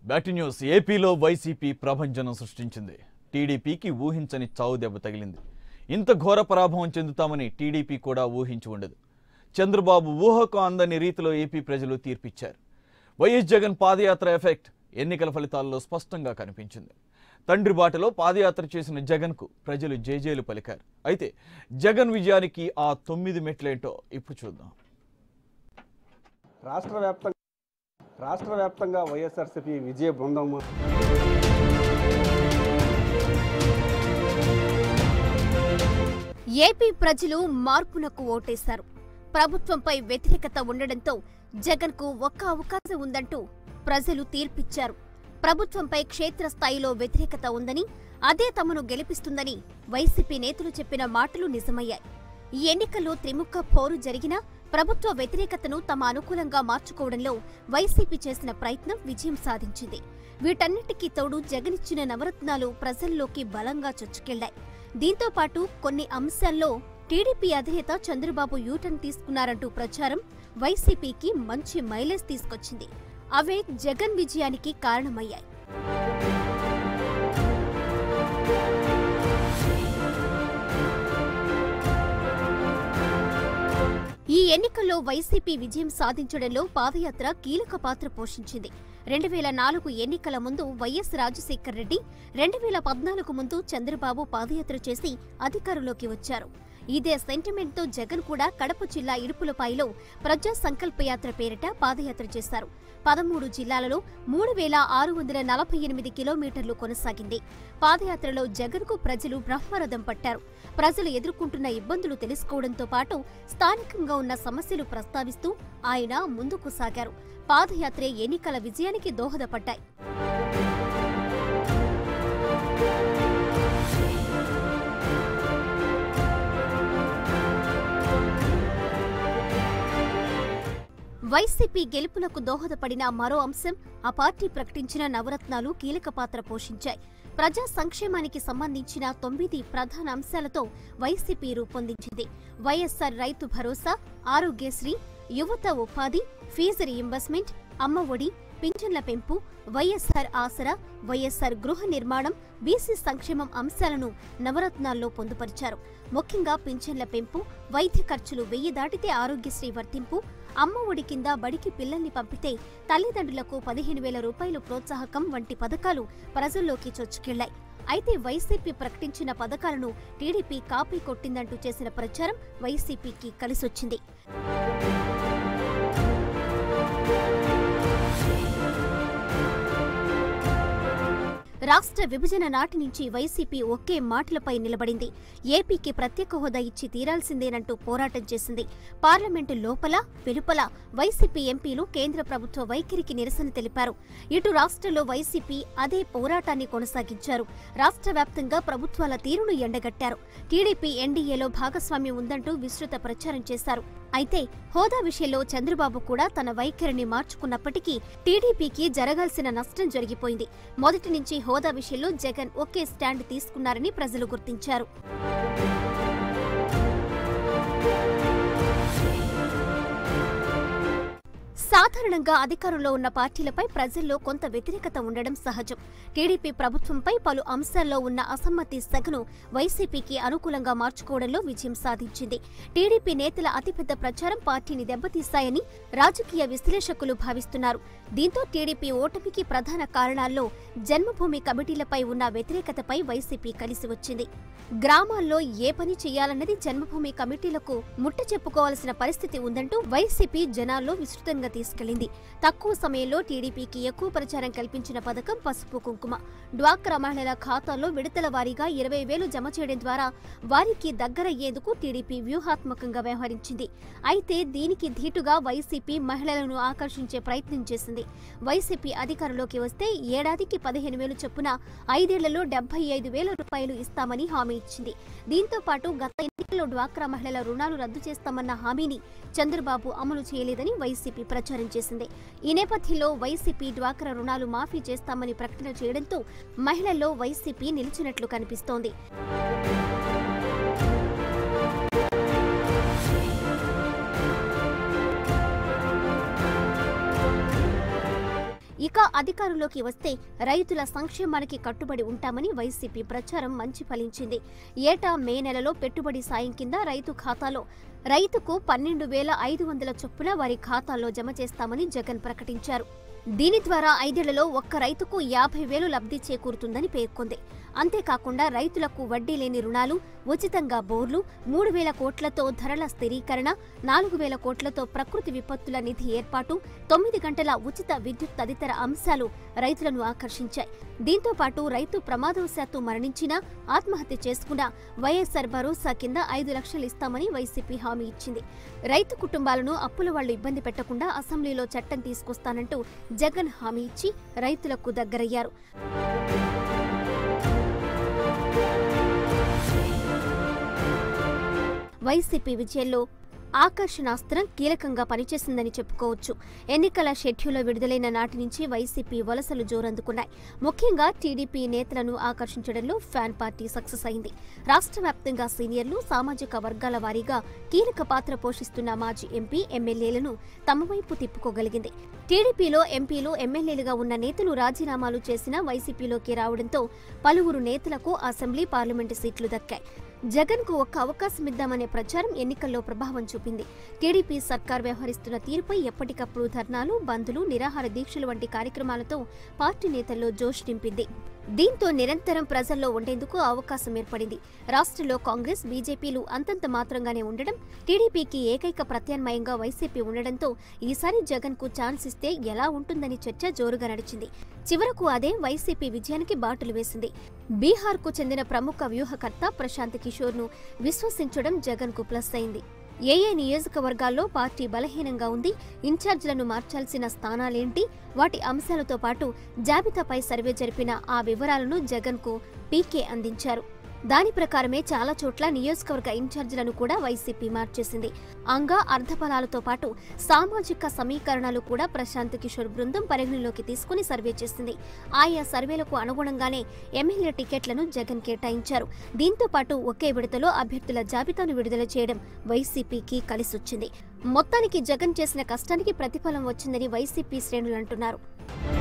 back to news ఏపీలో YCP ప్రభంజనం సృష్టించింది టీడీపీకి ఊహించని చావు దెబ్బ తగిలింది ఇంత ఘోర పరాభవం చెందుతామని టీడీపీ కూడా ఊహించి ఉండదు చంద్రబాబు ఊహకు అందని రీతిలో ఏపీ ప్రజలు తీర్పిచ్చారు వైఎస్ జగన్ పాదయాత్ర ఎఫెక్ట్ ఎన్నికల ఫలితాల్లో స్పష్టంగా కనిపించింది తండ్రి బాటలో పాదయాత్ర చేసిన జగన్కు ప్రజలు జేజేలు పలికారు అయితే జగన్ విజయానికి ఆ తొమ్మిది మెట్లేంటో ఇప్పుడు చూద్దాం రాష్ట్ర వ్యాప్తంగా రాష్ట్ర వ్యాప్తంగా వైఎస్ఆర్సీపీ విజయ బృందం ఏపీ ప్రజలు మార్పునకు ఓటేశారు ప్రభుత్వంపై వ్యతిరేకత ఉండడంతో జగన్కు ఒక్క అవకాశం ఉందంటూ ప్రజలు తీర్పిచ్చారు ప్రభుత్వంపై క్షేత్రస్థాయిలో వ్యతిరేకత ఉందని అదే తమను గెలిపిస్తుందని వైసీపీ నేతలు చెప్పిన మాటలు నిజమయ్యాయి ఈ ఎన్నికల్లో త్రిముఖ పోరు జరిగినా ప్రభుత్వ వ్యతిరేకతను తమ అనుకూలంగా మార్చుకోవడంలో వైసీపీ చేసిన ప్రయత్నం విజయం సాధించింది వీటన్నిటికీ తోడు జగనిచ్చిన నవరత్నాలు ప్రజల్లోకి బలంగా చొచ్చుకెళ్లాయి దీంతో పాటు కొన్ని అంశాల్లో టీడీపీ అధినేత చంద్రబాబు యూటర్న్ తీసుకున్నారంటూ ప్రచారం వైసీపీకి మంచి మైలేజ్ తీసుకొచ్చింది అవే జగన్ విజయానికి కారణమయ్యాయి ఈ ఎన్నికల్లో వైసీపీ విజయం సాధించడంలో పాదయాత్ర కీలక పాత్ర పోషించింది రెండు వేల నాలుగు ఎన్నికల ముందు వైఎస్ రాజశేఖర్ రెడ్డి రెండు వేల పద్నాలుగు ముందు చంద్రబాబు పాదయాత్ర చేసి అధికారంలోకి వచ్చారు ఇదే సెంటిమెంట్తో జగన్ కూడా కడప జిల్లా ఇడుపులపాయలో ప్రజా సంకల్పయాత్ర పేరిట పాదయాత్ర చేశారు పదమూడు జిల్లాలలో మూడు వేల ఆరు వందల నలభై ఎనిమిది కిలోమీటర్లు కొనసాగింది పాదయాత్రలో జగన్కు ప్రజలు బ్రహ్మరథం పట్టారు ప్రజలు ఎదుర్కొంటున్న ఇబ్బందులు తెలుసుకోవడంతో పాటు స్థానికంగా ఉన్న సమస్యలు ప్రస్తావిస్తూ ఆయన ముందుకు సాగారు పాదయాత్రే ఎన్నికల విజయానికి దోహదపడ్డాయి వైసీపీ గెలుపులకు దోహదపడిన మరో అంశం ఆ పార్టీ ప్రకటించిన నవరత్నాలు కీలక పాత్ర పోషించాయి ప్రజా సంక్షేమానికి సంబంధించిన తొమ్మిది ప్రధాన అంశాలతో వైసీపీ రూపొందించింది వైఎస్సార్ రైతు భరోసా ఆరోగ్యశ్రీ యువత ఉపాధి ఫీజు రీయింబర్స్మెంట్ అమ్మ ఒడి పింఛన్ల పెంపు వైఎస్సార్ ఆసరా వైఎస్సార్ గృహ నిర్మాణం బీసీ సంక్షేమం అంశాలను నవరత్నాల్లో పొందుపరిచారు ముఖ్యంగా పింఛన్ల పెంపు వైద్య ఖర్చులు వెయ్యి దాటితే ఆరోగ్యశ్రీ వర్తింపు అమ్మ ఒడి కింద బడికి పిల్లల్ని పంపితే తల్లిదండ్రులకు పదిహేను వేల రూపాయలు ప్రోత్సాహకం వంటి పథకాలు ప్రజల్లోకి చొచ్చుకెళ్లాయి అయితే వైసీపీ ప్రకటించిన పథకాలను టీడీపీ కాపీ కొట్టిందంటూ చేసిన ప్రచారం వైసీపీకి కలిసొచ్చింది రాష్ట్ర విభజన నాటి నుంచి వైసీపీ ఒకే మాటలపై నిలబడింది ఏపీకి ప్రత్యేక హోదా ఇచ్చి తీరాల్సిందేనంటూ పోరాటం చేసింది పార్లమెంటు లోపల వెలుపల వైసీపీ ఎంపీలు కేంద్ర ప్రభుత్వ వైఖరికి నిరసన తెలిపారు ఇటు రాష్ట్రంలో వైసీపీ అదే పోరాటాన్ని కొనసాగించారు రాష్ట్ర వ్యాప్తంగా ప్రభుత్వాల తీరును ఎండగట్టారు టీడీపీ ఎన్డీఏలో భాగస్వామ్యం ఉందంటూ విస్తృత ప్రచారం చేశారు అయితే హోదా విషయంలో చంద్రబాబు కూడా తన వైఖరిని మార్చుకున్నప్పటికీ టీడీపీకి జరగాల్సిన నష్టం జరిగిపోయింది మొదటి నుంచి హోదా విషయంలో జగన్ ఒకే స్టాండ్ తీసుకున్నారని ప్రజలు గుర్తించారు సాధారణంగా అధికారంలో ఉన్న పార్టీలపై ప్రజల్లో కొంత వ్యతిరేకత ఉండడం సహజం టీడీపీ ప్రభుత్వంపై పలు అంశాల్లో ఉన్న అసమ్మతి సెగను వైసీపీకి అనుకూలంగా మార్చుకోవడంలో విజయం సాధించింది టీడీపీ నేతల అతిపెద్ద ప్రచారం పార్టీని దెబ్బతీశాయని రాజకీయ విశ్లేషకులు భావిస్తున్నారు దీంతో టీడీపీ ఓటమికి ప్రధాన కారణాల్లో జన్మభూమి కమిటీలపై ఉన్న వ్యతిరేకతపై వైసీపీ కలిసి వచ్చింది గ్రామాల్లో ఏ పని చేయాలన్నది జన్మభూమి కమిటీలకు ముట్ట చెప్పుకోవాల్సిన పరిస్థితి ఉందంటూ వైసీపీ జనాల్లో విస్తృతంగా తీసుకెళ్లింది తక్కువ సమయంలో టీడీపీకి ఎక్కువ ప్రచారం కల్పించిన పథకం పసుపు కుంకుమ డ్వాక్రా మహిళల ఖాతాల్లో విడతల వారీగా ఇరవై వేలు జమ చేయడం ద్వారా వారికి దగ్గరయ్యేందుకు టీడీపీ వ్యూహాత్మకంగా వ్యవహరించింది అయితే దీనికి ధీటుగా వైసీపీ మహిళలను ఆకర్షించే ప్రయత్నం చేసింది వైసీపీ అధికారంలోకి వస్తే ఏడాదికి పదిహేను వేలు చొప్పున ఐదేళ్లలో డెబ్బై ఐదు వేల రూపాయలు ఇస్తామని హామీ ఇచ్చింది దీంతో పాటు గత ఎన్నికల్లో డ్వాక్రా మహిళల రుణాలు రద్దు చేస్తామన్న హామీని చంద్రబాబు అమలు చేయలేదని వైసీపీ ప్రచారం చేసింది ఈ నేపథ్యంలో వైసీపీ డ్వాక్రా రుణాలు మాఫీ చేస్తామని ప్రకటన చేయడంతో మహిళల్లో వైసీపీ నిలిచినట్లు కనిపిస్తోంది ఇక అధికారంలోకి వస్తే రైతుల సంక్షేమానికి కట్టుబడి ఉంటామని వైసీపీ ప్రచారం మంచి ఫలించింది ఏటా మే నెలలో పెట్టుబడి సాయం కింద రైతు ఖాతాలో రైతుకు పన్నెండు వేల ఐదు వందల చొప్పున వారి ఖాతాల్లో జమ చేస్తామని జగన్ ప్రకటించారు దీని ద్వారా ఐదేళ్లలో ఒక్క రైతుకు యాభై వేలు లబ్ధి చేకూరుతుందని పేర్కొంది అంతేకాకుండా రైతులకు వడ్డీ లేని రుణాలు ఉచితంగా బోర్లు మూడు వేల కోట్లతో ధరల స్థిరీకరణ నాలుగు వేల కోట్లతో ప్రకృతి విపత్తుల నిధి ఏర్పాటు తొమ్మిది గంటల ఉచిత విద్యుత్ తదితర అంశాలు రైతులను ఆకర్షించాయి దీంతో పాటు రైతు ప్రమాదవశాత్తు మరణించినా ఆత్మహత్య చేసుకున్నా వైఎస్సార్ భరోసా కింద ఐదు లక్షలు ఇస్తామని వైసీపీ హామీ ఇచ్చింది రైతు కుటుంబాలను అప్పుల వాళ్లు ఇబ్బంది పెట్టకుండా అసెంబ్లీలో చట్టం తీసుకొస్తానంటూ జగన్ హామీ ఇచ్చి రైతులకు దగ్గరయ్యారు వైసీపీ విజయంలో ఆకర్షణాస్త్రం కీలకంగా పనిచేసిందని చెప్పుకోవచ్చు ఎన్నికల షెడ్యూల్లో విడుదలైన నాటి నుంచి వైసీపీ వలసలు జోరందుకున్నాయి ముఖ్యంగా టీడీపీ నేతలను ఆకర్షించడంలో ఫ్యాన్ పార్టీ సక్సెస్ అయింది రాష్ట్ర వ్యాప్తంగా సీనియర్లు సామాజిక వర్గాల వారీగా కీలక పాత్ర పోషిస్తున్న మాజీ ఎంపీ ఎమ్మెల్యేలను తమ వైపు తిప్పుకోగలిగింది టీడీపీలో ఎంపీలు ఎమ్మెల్యేలుగా ఉన్న నేతలు రాజీనామాలు చేసినా వైసీపీలోకి రావడంతో పలువురు నేతలకు అసెంబ్లీ పార్లమెంటు సీట్లు దక్కాయి జగన్ కు ఒక్క అవకాశం ఇద్దామనే ప్రచారం ఎన్నికల్లో ప్రభావం చూపింది టీడీపీ సర్కార్ వ్యవహరిస్తున్న తీరుపై ఎప్పటికప్పుడు ధర్నాలు బంద్లు నిరాహార దీక్షలు వంటి కార్యక్రమాలతో పార్టీ నేతల్లో జోష్ నింపింది దీంతో నిరంతరం ప్రజల్లో ఉండేందుకు అవకాశం ఏర్పడింది రాష్ట్రంలో కాంగ్రెస్ బీజేపీలు అంతంత మాత్రంగానే ఉండడం టీడీపీకి ఏకైక ప్రత్యామ్నాయంగా వైసీపీ ఉండడంతో ఈసారి జగన్ కు ఛాన్స్ ఇస్తే ఎలా ఉంటుందని చర్చ జోరుగా నడిచింది చివరకు అదే వైసీపీ విజయానికి బాటలు వేసింది బీహార్ కు చెందిన ప్రముఖ వ్యూహకర్త ప్రశాంత్ కిషోర్ ను విశ్వసించడం జగన్ కు ప్లస్ అయింది ఏ ఏ నియోజకవర్గాల్లో పార్టీ బలహీనంగా ఉంది ఇన్ఛార్జీలను మార్చాల్సిన స్థానాలేంటి వాటి అంశాలతో పాటు జాబితాపై సర్వే జరిపిన ఆ వివరాలను జగన్ కు పీకే అందించారు దాని ప్రకారమే చాలా చోట్ల నియోజకవర్గ ఇన్ఛార్జీలను కూడా వైసీపీ మార్చేసింది అంగా అర్ధఫలాలతో పాటు సామాజిక సమీకరణాలు కూడా ప్రశాంత్ కిషోర్ బృందం పరిగణలోకి తీసుకుని సర్వే చేసింది ఆయా సర్వేలకు అనుగుణంగానే ఎమ్మెల్యే టికెట్లను జగన్ కేటాయించారు దీంతో పాటు ఒకే విడతలో అభ్యర్థుల జాబితాను విడుదల చేయడం వైసీపీకి కలిసొచ్చింది మొత్తానికి జగన్ చేసిన కష్టానికి ప్రతిఫలం వచ్చిందని వైసీపీ శ్రేణులు అంటున్నారు